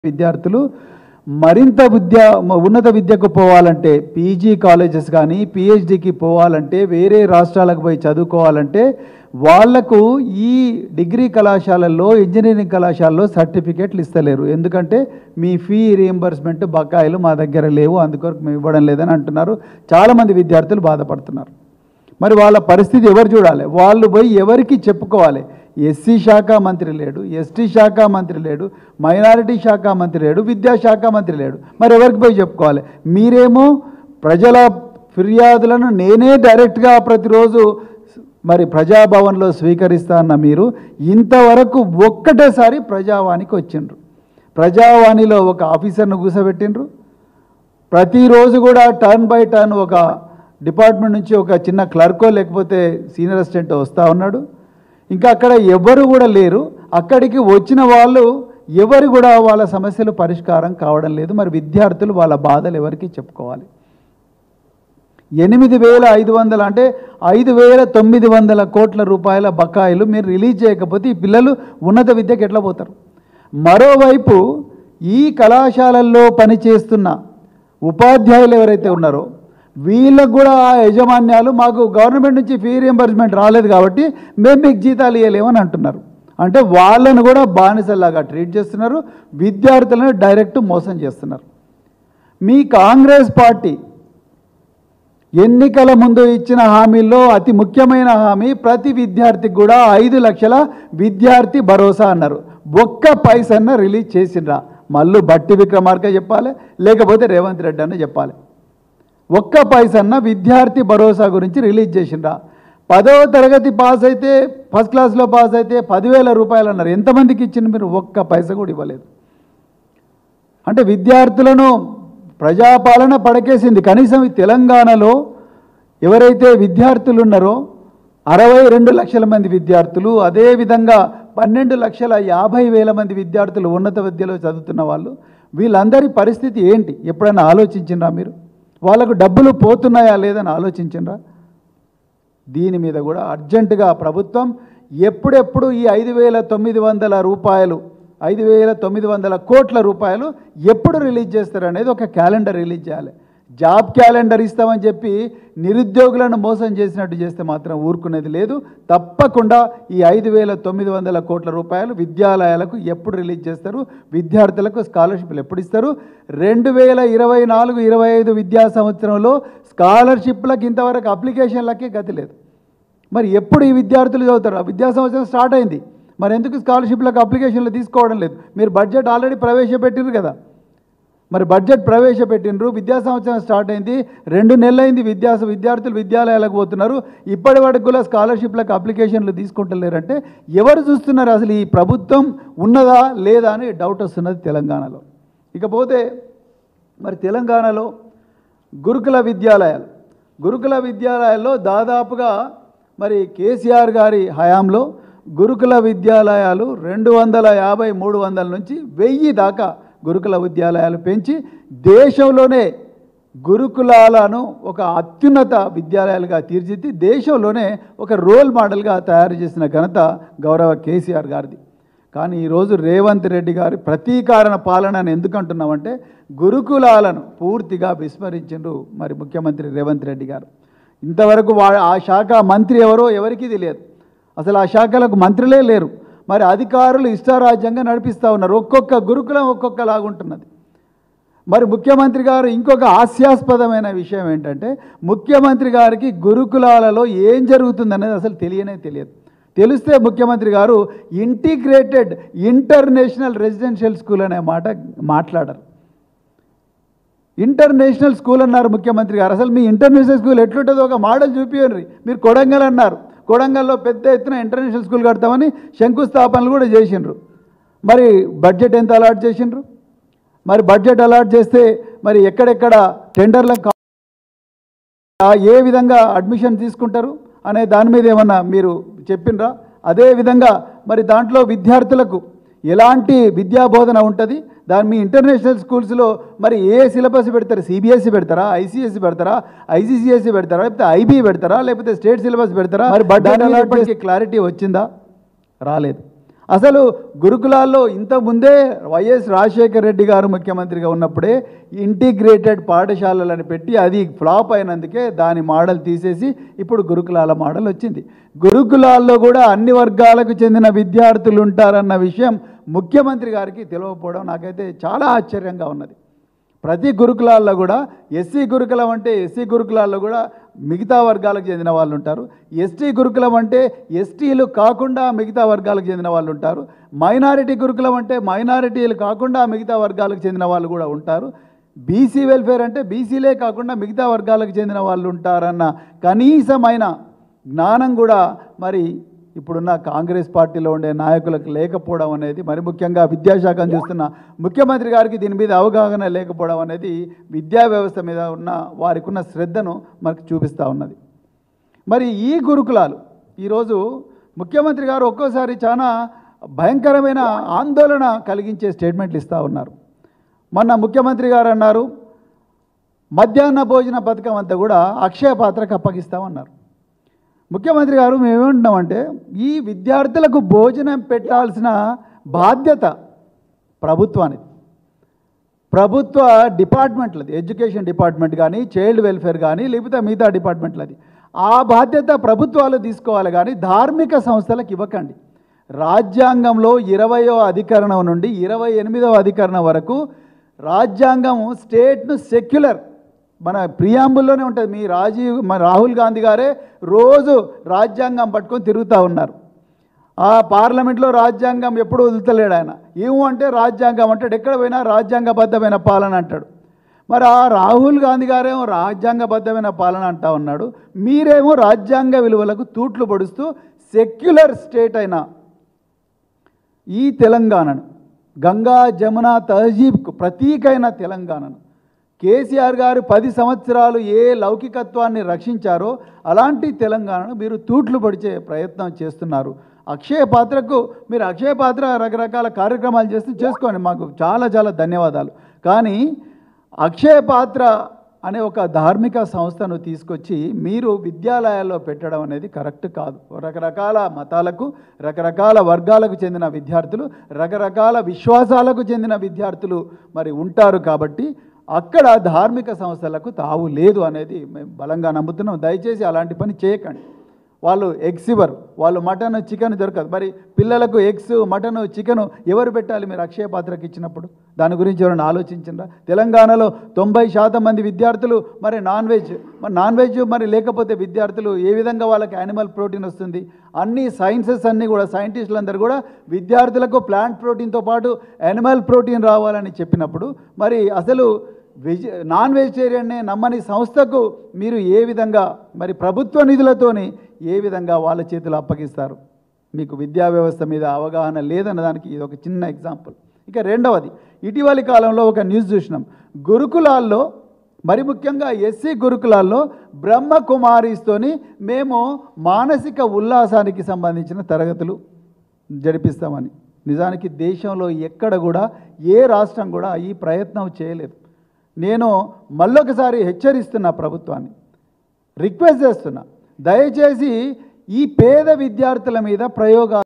విద్యార్థులు మరింత విద్య ఉన్నత విద్యకు పోవాలంటే పీజీ కాలేజెస్ కానీ పిహెచ్డికి పోవాలంటే వేరే రాష్ట్రాలకు పోయి చదువుకోవాలంటే వాళ్లకు ఈ డిగ్రీ కళాశాలల్లో ఇంజనీరింగ్ కళాశాలలో సర్టిఫికేట్లు ఇస్తలేరు ఎందుకంటే మీ ఫీ రీఎంబర్స్మెంట్ బకాయిలు మా దగ్గర లేవు అందుకొరకు మేము ఇవ్వడం లేదని అంటున్నారు చాలామంది విద్యార్థులు బాధపడుతున్నారు మరి వాళ్ళ పరిస్థితి ఎవరు చూడాలి వాళ్ళు పోయి ఎవరికి చెప్పుకోవాలి ఎస్సీ శాఖ మంత్రి లేడు ఎస్టీ శాఖ మంత్రి లేడు మైనారిటీ శాఖ మంత్రి లేడు విద్యాశాఖ మంత్రి లేడు మరి ఎవరికి పోయి చెప్పుకోవాలి మీరేమో ప్రజల ఫిర్యాదులను నేనే డైరెక్ట్గా ప్రతిరోజు మరి ప్రజాభవన్లో స్వీకరిస్తా అన్న మీరు ఇంతవరకు ఒక్కటేసారి ప్రజావాణికి వచ్చిండ్రు ప్రజావాణిలో ఒక ఆఫీసర్ను కూసబెట్టిండ్రు ప్రతిరోజు కూడా టర్న్ బై టర్న్ ఒక డిపార్ట్మెంట్ నుంచి ఒక చిన్న క్లర్కో లేకపోతే సీనియర్ అసిస్టెంట్ వస్తూ ఉన్నాడు ఇంకా అక్కడ ఎవరు కూడా లేరు అక్కడికి వచ్చిన వాళ్ళు ఎవరు కూడా వాళ్ళ సమస్యలు పరిష్కారం కావడం లేదు మరి విద్యార్థులు వాళ్ళ బాధలు ఎవరికి చెప్పుకోవాలి ఎనిమిది వేల ఐదు వందల అంటే ఐదు వేల తొమ్మిది వందల కోట్ల రూపాయల బకాయిలు మీరు రిలీజ్ చేయకపోతే ఈ పిల్లలు ఉన్నత విద్యకి ఎట్లా పోతారు మరోవైపు ఈ కళాశాలల్లో పనిచేస్తున్న ఉపాధ్యాయులు ఎవరైతే ఉన్నారో వీళ్ళకు కూడా ఆ యజమాన్యాలు మాకు గవర్నమెంట్ నుంచి ఫీ రియంబర్స్మెంట్ రాలేదు కాబట్టి మేము మీకు జీతాలు ఇవ్వలేమని అంటున్నారు అంటే వాళ్ళను కూడా బానిసలాగా ట్రీట్ చేస్తున్నారు విద్యార్థులను డైరెక్ట్ మోసం చేస్తున్నారు మీ కాంగ్రెస్ పార్టీ ఎన్నికల ముందు ఇచ్చిన హామీల్లో అతి ముఖ్యమైన హామీ ప్రతి విద్యార్థికి కూడా ఐదు లక్షల విద్యార్థి భరోసా అన్నారు ఒక్క పైసన్న రిలీజ్ చేసిండ్రా మళ్ళీ బట్టి విక్రమార్క చెప్పాలి లేకపోతే రేవంత్ రెడ్డి అన్న చెప్పాలి ఒక్క పైసన్న విద్యార్థి భరోసా గురించి రిలీజ్ చేసిండ్రా పదవ తరగతి పాస్ అయితే ఫస్ట్ క్లాస్లో పాస్ అయితే పదివేల రూపాయలు అన్నారు ఎంతమందికి ఇచ్చింది మీరు ఒక్క పైస కూడా ఇవ్వలేదు అంటే విద్యార్థులను ప్రజాపాలన పడకేసింది కనీసం ఈ తెలంగాణలో ఎవరైతే విద్యార్థులు ఉన్నారో అరవై రెండు లక్షల మంది విద్యార్థులు అదేవిధంగా పన్నెండు లక్షల యాభై వేల మంది విద్యార్థులు ఉన్నత విద్యలో చదువుతున్న వాళ్ళు వీళ్ళందరి పరిస్థితి ఏంటి ఎప్పుడైనా ఆలోచించిండ్రా మీరు వాళ్ళకు డబ్బులు పోతున్నాయా లేదని ఆలోచించిండ్రా దీని మీద కూడా అర్జెంటుగా ప్రభుత్వం ఎప్పుడెప్పుడు ఈ ఐదు వేల తొమ్మిది వందల రూపాయలు ఐదు వేల తొమ్మిది వందల కోట్ల రూపాయలు ఎప్పుడు రిలీజ్ చేస్తారు అనేది ఒక క్యాలెండర్ రిలీజ్ చేయాలి జాబ్ క్యాలెండర్ ఇస్తామని చెప్పి నిరుద్యోగులను మోసం చేసినట్టు చేస్తే మాత్రం ఊరుకునేది లేదు తప్పకుండా ఈ ఐదు వేల తొమ్మిది వందల కోట్ల రూపాయలు విద్యాలయాలకు ఎప్పుడు రిలీజ్ చేస్తారు విద్యార్థులకు స్కాలర్షిప్లు ఎప్పుడు ఇస్తారు రెండు వేల ఇరవై నాలుగు ఇరవై ఐదు విద్యా సంవత్సరంలో స్కాలర్షిప్లకు ఇంతవరకు అప్లికేషన్లకే గతి లేదు మరి ఎప్పుడు ఈ విద్యార్థులు చదువుతారు ఆ విద్యా సంవత్సరం స్టార్ట్ అయింది మరి ఎందుకు స్కాలర్షిప్లకు అప్లికేషన్లు తీసుకోవడం లేదు మీరు బడ్జెట్ ఆల్రెడీ ప్రవేశపెట్టిరు కదా మరి బడ్జెట్ ప్రవేశపెట్టినరు విద్యా సంవత్సరం స్టార్ట్ అయింది రెండు నెలలైంది విద్యా విద్యార్థులు విద్యాలయాలకు పోతున్నారు ఇప్పటి వరకు కూడా స్కాలర్షిప్లకు అప్లికేషన్లు తీసుకుంటలేరంటే ఎవరు చూస్తున్నారు అసలు ఈ ప్రభుత్వం ఉన్నదా లేదా అని డౌట్ వస్తున్నది తెలంగాణలో ఇకపోతే మరి తెలంగాణలో గురుకుల విద్యాలయాలు గురుకుల విద్యాలయాల్లో దాదాపుగా మరి కేసీఆర్ గారి హయాంలో గురుకుల విద్యాలయాలు రెండు వందల యాభై మూడు వందల నుంచి వెయ్యి దాకా గురుకుల విద్యాలయాలు పెంచి దేశంలోనే గురుకులాలను ఒక అత్యున్నత విద్యాలయాలుగా తీర్చిది దేశంలోనే ఒక రోల్ మోడల్గా తయారు చేసిన ఘనత గౌరవ కేసీఆర్ గారిది కానీ ఈరోజు రేవంత్ రెడ్డి గారి ప్రతీకారణ పాలన అని ఎందుకు అంటున్నామంటే గురుకులాలను పూర్తిగా విస్మరించిండ్రు మరి ముఖ్యమంత్రి రేవంత్ రెడ్డి గారు ఇంతవరకు వా ఆ శాఖ మంత్రి ఎవరో ఎవరికీ తెలియదు అసలు ఆ శాఖలకు మంత్రులే లేరు మరి అధికారులు ఇష్టారాజ్యంగా నడిపిస్తూ ఉన్నారు ఒక్కొక్క గురుకులం ఒక్కొక్కలాగుంటున్నది మరి ముఖ్యమంత్రి గారు ఇంకొక హాస్యాస్పదమైన విషయం ఏంటంటే ముఖ్యమంత్రి గారికి గురుకులాలలో ఏం జరుగుతుందనేది అసలు తెలియనే తెలియదు తెలిస్తే ముఖ్యమంత్రి గారు ఇంటిగ్రేటెడ్ ఇంటర్నేషనల్ రెసిడెన్షియల్ స్కూల్ అనే మాట మాట్లాడరు ఇంటర్నేషనల్ స్కూల్ అన్నారు ముఖ్యమంత్రి గారు అసలు మీ ఇంటర్నేషనల్ స్కూల్ ఎట్లుంటుందో ఒక మోడల్ చూపించండి మీరు కొడంగల్ అన్నారు కొడంగల్లో పెద్ద ఎత్తున ఇంటర్నేషనల్ స్కూల్ కడతామని శంకుస్థాపనలు కూడా చేసిండ్రు మరి బడ్జెట్ ఎంత అలాట్ చేసిండ్రు మరి బడ్జెట్ అలాట్ చేస్తే మరి ఎక్కడెక్కడ టెండర్లకు ఏ విధంగా అడ్మిషన్ తీసుకుంటారు అనే దాని మీద ఏమన్నా మీరు చెప్పినరా అదేవిధంగా మరి దాంట్లో విద్యార్థులకు ఎలాంటి విద్యా బోధన ఉంటుంది దాని మీ ఇంటర్నేషనల్ స్కూల్స్లో మరి ఏ సిలబస్ పెడతారు సిబిఎస్ఈ పెడతారా ఐసిఎస్సి పెడతారా ఐసిసిఎస్సి పెడతారా లేకపోతే ఐబీ పెడతారా లేకపోతే స్టేట్ సిలబస్ పెడతారా మరి బడ్జెట్ అలాట్మెంట్కి క్లారిటీ వచ్చిందా రాలేదు అసలు గురుకులాల్లో ఇంతకుముందే వైఎస్ రాజశేఖర రెడ్డి గారు ముఖ్యమంత్రిగా ఉన్నప్పుడే ఇంటిగ్రేటెడ్ పాఠశాలలను పెట్టి అది ఫ్లాప్ అయినందుకే దాని మోడల్ తీసేసి ఇప్పుడు గురుకులాల మోడల్ వచ్చింది గురుకులాల్లో కూడా అన్ని వర్గాలకు చెందిన విద్యార్థులు ఉంటారన్న విషయం ముఖ్యమంత్రి గారికి తెలియకపోవడం నాకైతే చాలా ఆశ్చర్యంగా ఉన్నది ప్రతి గురుకులాల్లో కూడా ఎస్సీ గురుకులం అంటే ఎస్సీ గురుకులాల్లో కూడా మిగతా వర్గాలకు చెందిన వాళ్ళు ఉంటారు ఎస్టీ గురుకులం అంటే ఎస్టీలు కాకుండా మిగతా వర్గాలకు చెందిన వాళ్ళు ఉంటారు మైనారిటీ గురుకులం అంటే మైనారిటీలు కాకుండా మిగతా వర్గాలకు చెందిన వాళ్ళు కూడా ఉంటారు బీసీ వెల్ఫేర్ అంటే బీసీలే కాకుండా మిగతా వర్గాలకు చెందిన వాళ్ళు ఉంటారన్న కనీసమైన జ్ఞానం కూడా మరి ఇప్పుడున్న కాంగ్రెస్ పార్టీలో ఉండే నాయకులకు లేకపోవడం అనేది మరి ముఖ్యంగా విద్యాశాఖను చూస్తున్న ముఖ్యమంత్రి గారికి దీని మీద అవగాహన లేకపోవడం అనేది విద్యా వ్యవస్థ మీద ఉన్న వారికి ఉన్న శ్రద్ధను మనకు చూపిస్తూ ఉన్నది మరి ఈ గురుకులాలు ఈరోజు ముఖ్యమంత్రి గారు ఒక్కోసారి చాలా భయంకరమైన ఆందోళన కలిగించే స్టేట్మెంట్లు ఇస్తూ ఉన్నారు మొన్న ముఖ్యమంత్రి గారు అన్నారు మధ్యాహ్న భోజన పథకం అంతా కూడా అక్షయ పాత్రకు అప్పగిస్తామన్నారు ముఖ్యమంత్రి గారు మేమేమంటున్నామంటే ఈ విద్యార్థులకు భోజనం పెట్టాల్సిన బాధ్యత ప్రభుత్వానికి ప్రభుత్వ డిపార్ట్మెంట్లది ఎడ్యుకేషన్ డిపార్ట్మెంట్ కానీ చైల్డ్ వెల్ఫేర్ కానీ లేకపోతే మిగతా డిపార్ట్మెంట్లది ఆ బాధ్యత ప్రభుత్వాలు తీసుకోవాలి కానీ ధార్మిక సంస్థలకు ఇవ్వకండి రాజ్యాంగంలో ఇరవయో అధికరణం నుండి ఇరవై ఎనిమిదవ అధికరణం వరకు రాజ్యాంగం స్టేట్ను సెక్యులర్ మన ప్రియాంబుల్లోనే ఉంటుంది మీ రాజీవ్ మన రాహుల్ గాంధీ గారే రోజు రాజ్యాంగం పట్టుకొని తిరుగుతూ ఉన్నారు ఆ పార్లమెంట్లో రాజ్యాంగం ఎప్పుడు వదులుతలేడు ఆయన ఏమో అంటే రాజ్యాంగం అంటాడు ఎక్కడ పోయినా రాజ్యాంగబద్ధమైన పాలన అంటాడు మరి ఆ రాహుల్ గాంధీ గారేమో రాజ్యాంగబద్ధమైన పాలన అంటా ఉన్నాడు మీరేమో రాజ్యాంగ విలువలకు తూట్లు పొడుస్తూ సెక్యులర్ స్టేట్ అయిన ఈ తెలంగాణను గంగా జమున తహజీబ్కు ప్రతీకైన తెలంగాణను కేసీఆర్ గారు పది సంవత్సరాలు ఏ లౌకికత్వాన్ని రక్షించారో అలాంటి తెలంగాణను మీరు తూట్లు పడిచే ప్రయత్నం చేస్తున్నారు అక్షయ పాత్రకు మీరు అక్షయ పాత్ర రకరకాల కార్యక్రమాలు చేస్తూ చేసుకోండి మాకు చాలా చాలా ధన్యవాదాలు కానీ అక్షయ పాత్ర అనే ఒక ధార్మిక సంస్థను తీసుకొచ్చి మీరు విద్యాలయాల్లో పెట్టడం అనేది కరెక్ట్ కాదు రకరకాల మతాలకు రకరకాల వర్గాలకు చెందిన విద్యార్థులు రకరకాల విశ్వాసాలకు చెందిన విద్యార్థులు మరి ఉంటారు కాబట్టి అక్కడ ధార్మిక సంస్థలకు తావు లేదు అనేది మేము బలంగా నమ్ముతున్నాం దయచేసి అలాంటి పని చేయకండి వాళ్ళు ఎగ్స్ ఇవ్వరు వాళ్ళు మటన్ చికెన్ దొరకదు మరి పిల్లలకు ఎగ్స్ మటన్ చికెన్ ఎవరు పెట్టాలి మీరు అక్షయ పాత్రకి ఇచ్చినప్పుడు దాని గురించి ఎవరైనా ఆలోచించరా తెలంగాణలో తొంభై శాతం మంది విద్యార్థులు మరి నాన్ వెజ్ మరి నాన్ వెజ్ మరి లేకపోతే విద్యార్థులు ఏ విధంగా వాళ్ళకి యానిమల్ ప్రోటీన్ వస్తుంది అన్ని సైన్సెస్ అన్నీ కూడా సైంటిస్టులందరూ కూడా విద్యార్థులకు ప్లాంట్ ప్రోటీన్తో పాటు యానిమల్ ప్రోటీన్ రావాలని చెప్పినప్పుడు మరి అసలు వెజ్ నాన్ వెజిటేరియన్నే నమ్మని సంస్థకు మీరు ఏ విధంగా మరి ప్రభుత్వ నిధులతోని ఏ విధంగా వాళ్ళ చేతులు అప్పగిస్తారు మీకు విద్యా వ్యవస్థ మీద అవగాహన లేదన్న దానికి ఇది ఒక చిన్న ఎగ్జాంపుల్ ఇక రెండవది ఇటీవలి కాలంలో ఒక న్యూస్ చూసినాం గురుకులాల్లో మరి ముఖ్యంగా ఎస్సీ గురుకులాల్లో బ్రహ్మకుమారిస్తోని మేము మానసిక ఉల్లాసానికి సంబంధించిన తరగతులు జరిపిస్తామని నిజానికి దేశంలో ఎక్కడ కూడా ఏ రాష్ట్రం కూడా ఈ ప్రయత్నం చేయలేదు నేను మళ్ళొకసారి హెచ్చరిస్తున్నా ప్రభుత్వాన్ని రిక్వెస్ట్ చేస్తున్నా దయచేసి ఈ పేద విద్యార్థుల మీద ప్రయోగాలు